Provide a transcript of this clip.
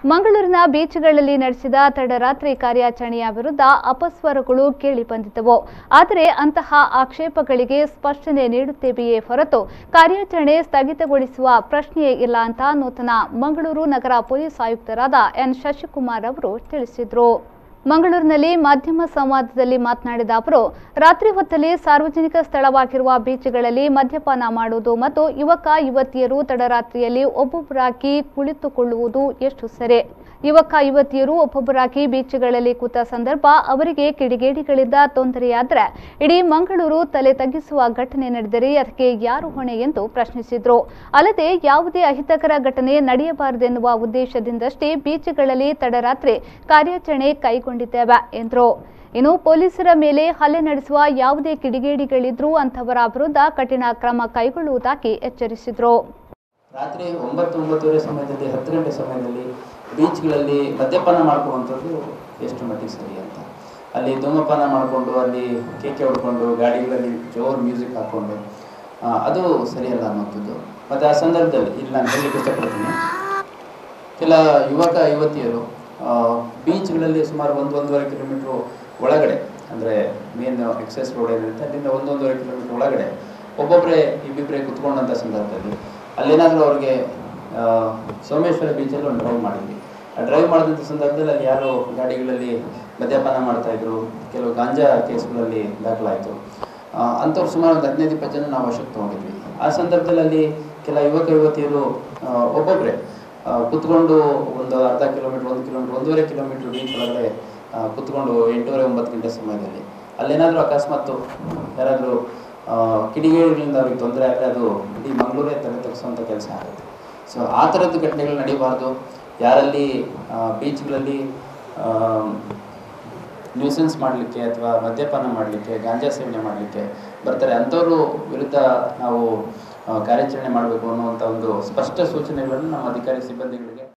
ಮಂಗಳೂರಿನ ಬೀಚ್ಗಳಲ್ಲಿ ನಡೆಸಿದ ತಡರಾತ್ರಿ ಕಾರ್ಯಾಚರಣೆಯ ವಿರುದ್ಧ ಅಪಸ್ವರಗಳು ಕೇಳಿಬಂದಿದ್ದವು ಆದರೆ ಅಂತಹ ಆಕ್ಷೇಪಗಳಿಗೆ ಸ್ಪಷ್ಟನೆ ನೀಡುತ್ತೇವೆಯೇ ಹೊರತು ಕಾರ್ಯಾಚರಣೆ ಸ್ಥಗಿತಗೊಳಿಸುವ ಪ್ರಶ್ನೆಯೇ ಇಲ್ಲ ಅಂತ ನೂತನ ಮಂಗಳೂರು ನಗರ ಪೊಲೀಸ್ ಆಯುಕ್ತರಾದ ಎನ್ ಶಶಿಕುಮಾರ್ ಅವರು ತಿಳಿಸಿದರು ಮಂಗಳೂರಿನಲ್ಲಿ ಮಾಧ್ಯಮ ಸಂವಾದದಲ್ಲಿ ಮಾತನಾಡಿದ ಅವರು ರಾತ್ರಿ ಹೊತ್ತಲ್ಲಿ ಸಾರ್ವಜನಿಕ ಸ್ಥಳವಾಗಿರುವ ಬೀಚ್ಗಳಲ್ಲಿ ಮದ್ಯಪಾನ ಮಾಡುವುದು ಮತ್ತು ಯುವಕ ಯುವತಿಯರು ತಡರಾತ್ರಿಯಲ್ಲಿ ಒಬ್ಬೊಬ್ಬರಾಗಿ ಕುಳಿತುಕೊಳ್ಳುವುದು ಎಷ್ಟು ಸರಿ ಯುವಕ ಯುವತಿಯರು ಒಬ್ಬೊಬ್ಬರಾಗಿ ಬೀಚ್ಗಳಲ್ಲಿ ಕೂತ ಸಂದರ್ಭ ಅವರಿಗೆ ಕಿಡಿಗೇಡಿಗಳಿಂದ ತೊಂದರೆಯಾದರೆ ಇಡೀ ಮಂಗಳೂರು ತಲೆ ತಗ್ಗಿಸುವ ಘಟನೆ ನಡೆದರೆ ಅದಕ್ಕೆ ಯಾರು ಹೊಣೆ ಎಂದು ಪ್ರಶ್ನಿಸಿದರು ಅಲ್ಲದೆ ಯಾವುದೇ ಅಹಿತಕರ ಘಟನೆ ನಡೆಯಬಾರದೆನ್ನುವ ಉದ್ದೇಶದಿಂದಷ್ಟೇ ಬೀಚ್ಗಳಲ್ಲಿ ತಡರಾತ್ರಿ ಕಾರ್ಯಾಚರಣೆ ಕೈಗೊಂಡಿದ್ದೇವೆ ಎಂದರು ಇನ್ನು ಪೊಲೀಸರ ಮೇಲೆ ಹಲ್ಲೆ ನಡೆಸುವ ಯಾವುದೇ ಕಿಡಿಗೇಡಿಗಳಿದ್ರೂ ಅಂಥವರ ವಿರುದ್ಧ ಕಠಿಣ ಕ್ರಮ ಕೈಗೊಳ್ಳುವುದಾಗಿ ಎಚ್ಚರಿಸಿದರು ರಾತ್ರಿ ಒಂಬತ್ತು ಒಂಬತ್ತುವರೆ ಸಮಯದಲ್ಲಿ ಹತ್ತು ಗಂಟೆ ಸಮಯದಲ್ಲಿ ಬೀಚ್ಗಳಲ್ಲಿ ಮದ್ಯಪಾನ ಮಾಡ್ಕೊಳ್ಳುವಂಥದ್ದು ಎಷ್ಟು ಮಟ್ಟಿಗೆ ಸರಿ ಅಂತ ಅಲ್ಲಿ ಧೂಮಪಾನ ಮಾಡಿಕೊಂಡು ಅಲ್ಲಿ ಕೇಕೆ ಹೊಡ್ಕೊಂಡು ಗಾಡಿಗಳಲ್ಲಿ ಜೋರು ಮ್ಯೂಸಿಕ್ ಹಾಕ್ಕೊಂಡು ಆ, ಅದು ಸರಿಯಲ್ಲ ಅನ್ನೋಂಥದ್ದು ಮತ್ತು ಆ ಸಂದರ್ಭದಲ್ಲಿ ಇಲ್ಲಿ ನಾನು ಹೇಳಲಿಕ್ಕೆ ಇಷ್ಟಪಡ್ತೀನಿ ಕೆಲ ಯುವಕ ಯುವತಿಯರು ಆ, ಬೀಚ್ಗಳಲ್ಲಿ ಸುಮಾರು ಒಂದು ಒಂದೂವರೆ ಕಿಲೋಮೀಟ್ರು ಒಳಗಡೆ ಅಂದರೆ ಮೇನ್ ಎಕ್ಸೆಸ್ ರೋಡ್ ಏನಿರುತ್ತೆ ಅಲ್ಲಿಂದ ಒಂದು ಒಂದೂವರೆ ಕಿಲೋಮೀಟ್ರ್ ಒಳಗಡೆ ಒಬ್ಬೊಬ್ಬರೇ ಇಬ್ಬಿಬ್ಬರೇ ಕುತ್ಕೊಂಡಂಥ ಸಂದರ್ಭದಲ್ಲಿ ಅಲ್ಲೇನಾದರೂ ಅವ್ರಿಗೆ ಆ, ಸೋಮೇಶ್ವರ ಬೀಚಲ್ಲಿ ಒಂದು ಡ್ರೈವ್ ಮಾಡಿದ್ವಿ ಆ ಡ್ರೈವ್ ಮಾಡಿದಂಥ ಸಂದರ್ಭದಲ್ಲಿ ಅಲ್ಲಿ ಯಾರೋ ಗಾಡಿಗಳಲ್ಲಿ ಮದ್ಯಪಾನ ಮಾಡ್ತಾ ಇದ್ರು ಕೆಲವು ಗಾಂಜಾ ಕೇಸ್ಗಳಲ್ಲಿ ದಾಖಲಾಯಿತು ಆ, ಅಂಥವ್ರು ಸುಮಾರು ಒಂದು ಹದಿನೈದು ಇಪ್ಪತ್ತು ಜನ ನಾವು ವಶಕ್ಕೆ ತೊಗೊಂಡಿದ್ವಿ ಆ ಸಂದರ್ಭದಲ್ಲಿ ಅಲ್ಲಿ ಕೆಲ ಯುವಕ ಯುವತಿಯರು ಆ, ಒಬ್ಬೊಬ್ಬರೇ ಆ, ಕುತ್ಕೊಂಡು ಒಂದು ಅರ್ಧ ಕಿಲೋಮೀಟ್ರ್ ಒಂದು ಕಿಲೋಮೀಟ್ರ್ ಒಂದೂವರೆ ಕಿಲೋಮೀಟ್ರ್ ಬೀಚ್ ಒಳಗಡೆ ಆ, ಕುತ್ಕೊಂಡು ಎಂಟೂವರೆ ಒಂಬತ್ತು ಗಂಟೆ ಸಮಯದಲ್ಲಿ ಅಲ್ಲೇನಾದರೂ ಅಕಸ್ಮಾತ್ತು ಯಾರಾದರೂ ಕಿಡಿಗೇಡಿಗಳಿಂದ ಅವ್ರಿಗೆ ತೊಂದರೆ ಆದರೆ ಅದು ಇಡೀ ಮಂಗಳೂರೇ ತಲೆ ತಗ್ಸುವಂಥ ಕೆಲಸ ಆಗುತ್ತೆ ಸೊ ಆ ಥರದ್ದು ಘಟನೆಗಳು ನಡೀಬಾರ್ದು ಯಾರಲ್ಲಿ ಬೀಚ್ಗಳಲ್ಲಿ ನ್ಯೂಸೆನ್ಸ್ ಮಾಡಲಿಕ್ಕೆ ಅಥವಾ ಮದ್ಯಪಾನ ಮಾಡಲಿಕ್ಕೆ ಗಾಂಜಾ ಸೇವನೆ ಮಾಡಲಿಕ್ಕೆ ಬರ್ತಾರೆ ಅಂಥವ್ರು ವಿರುದ್ಧ ನಾವು ಆ, ಕಾರ್ಯಾಚರಣೆ ಮಾಡಬೇಕು ಅನ್ನುವಂಥ ಒಂದು ಸ್ಪಷ್ಟ ಸೂಚನೆಗಳನ್ನು ನಮ್ಮ ಅಧಿಕಾರಿ ಸಿಬ್ಬಂದಿಗಳಿಗೆ